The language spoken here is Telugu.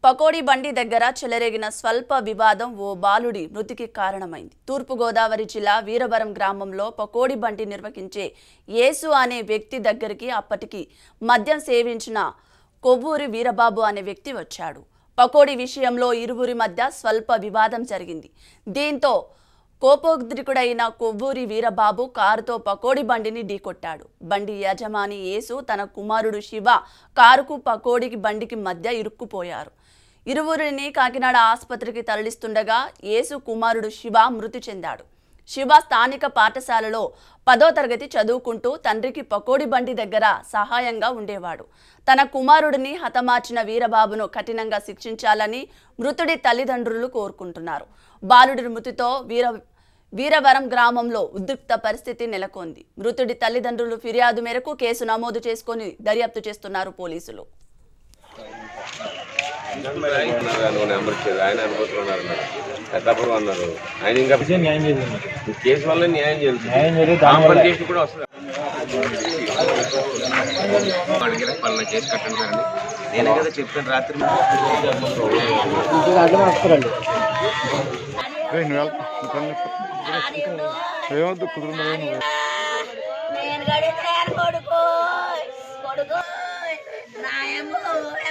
పకోడీ బండి దగ్గర చెలరేగిన స్వల్ప వివాదం ఓ బాలుడి మృతికి కారణమైంది తూర్పుగోదావరి జిల్లా వీరవరం గ్రామంలో పకోడీ బండి నిర్వహించే యేసు అనే వ్యక్తి దగ్గరికి అప్పటికి మద్యం సేవించిన కొవ్వూరి వీరబాబు అనే వ్యక్తి వచ్చాడు పకోడీ విషయంలో ఇరువురి మధ్య స్వల్ప వివాదం జరిగింది దీంతో కోపోద్రికుడైన కొవ్వూరి వీరబాబు కారుతో పకోడీ బండిని ఢీకొట్టాడు బండి యజమాని యేసు తన కుమారుడు శివ కారుకు పకోడీకి బండికి మధ్య ఇరుక్కుపోయారు ఇరువురిని కాకినాడ ఆసుపత్రికి తరలిస్తుండగా యేసు కుమారుడు శివ మృతి చెందాడు శివ స్థానిక పాఠశాలలో పదో తరగతి చదువుకుంటూ తండ్రికి పకోడీ బండి దగ్గర సహాయంగా ఉండేవాడు తన కుమారుడిని హతమార్చిన వీరబాబును కఠినంగా శిక్షించాలని మృతుడి తల్లిదండ్రులు కోరుకుంటున్నారు బాలుడి మృతితో వీర వీరవరం గ్రామంలో ఉద్రిక్త పరిస్థితి నెలకొంది మృతుడి తల్లిదండ్రులు ఫిర్యాదు మేరకు కేసు నమోదు చేసుకొని దర్యాప్తు చేస్తున్నారు పోలీసులు నువ్వు నెంబర్ ఇచ్చేది ఆయన అనుకుంటున్నారు మేడం పెద్దాపురం అన్నారు ఆయన ఇంకా ఇదే న్యాయం చేసింది ఈ కేసు వల్ల న్యాయం జరుగుతుంది న్యాయం జరిగి దానివల్ల కాంపన్సేషన్ కూడా వస్తుంది అడిగిన పలానా కేసు కట్టండి సార్ అని నేనే కదా చెప్పాను రాత్రి ఏమవుతుంది కుదురుందా నేను గడిచిన కొడుకు కొడుకు నాయమ్మ